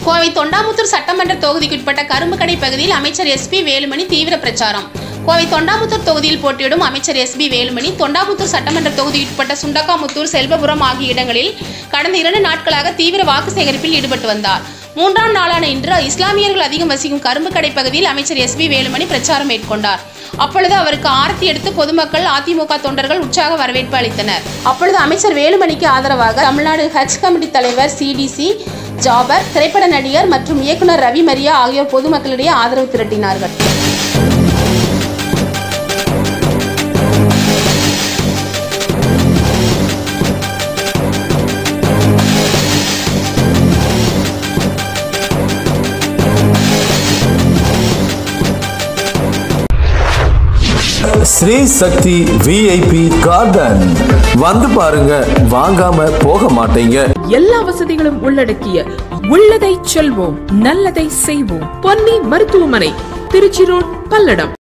கோவை தொண்டாமுத்தூர் சட்டமன்ற தொகுதிக்குட்பட்ட கரும்புக்கடை பகுதியில் அமைச்சர் எஸ்பி வேலுமணி தீவிர பிரச்சாரம் கோவை தொண்டாமுத்தூர் தொகுதியில் போட்டியிடும் அமைச்சர் எஸ்பி வேலுமணி தொண்டாமுத்தூர் சட்டமன்ற தொகுதிக்குட்பட்ட சுண்டக்காமுத்தூர் செல்வபுரம் ஆகிய இடங்களில் கடந்த இரண்டு நாட்களாக தீவிர வாக்கு சேகரிப்பில் ஈடுபட்டு வந்தார் மூன்றாம் நாளான இன்று இஸ்லாமியர்கள் அதிகம் வசிக்கும் கரும்புக்கடை பகுதியில் அமைச்சர் எஸ்பி வேலுமணி பிரச்சாரம் மேற்கொண்டார் அப்பொழுது அவருக்கு ஆரத்தி எடுத்து பொதுமக்கள் அதிமுக தொண்டர்கள் உற்சாக வரவேற்பு அளித்தனர் அப்பொழுது அமைச்சர் வேலுமணிக்கு ஆதரவாக தமிழ்நாடு ஹஜ் கமிட்டி தலைவர் சிடிசி ஜாபர் திரைப்பட நடிகர் மற்றும் இயக்குனர் ரவி மரியா ஆகியோர் பொதுமக்களிடையே ஆதரவு திரட்டினார்கள் ஸ்ரீ சக்தி விஐபி கார்டன் வந்து பாருங்க வாங்காம போக மாட்டீங்க எல்லா வசதிகளும் உள்ளடக்கிய உள்ளதை செல்வோம் நல்லதை செய்வோம் பொன்னி மருத்துவமனை திருச்சி ரோட் பல்லடம்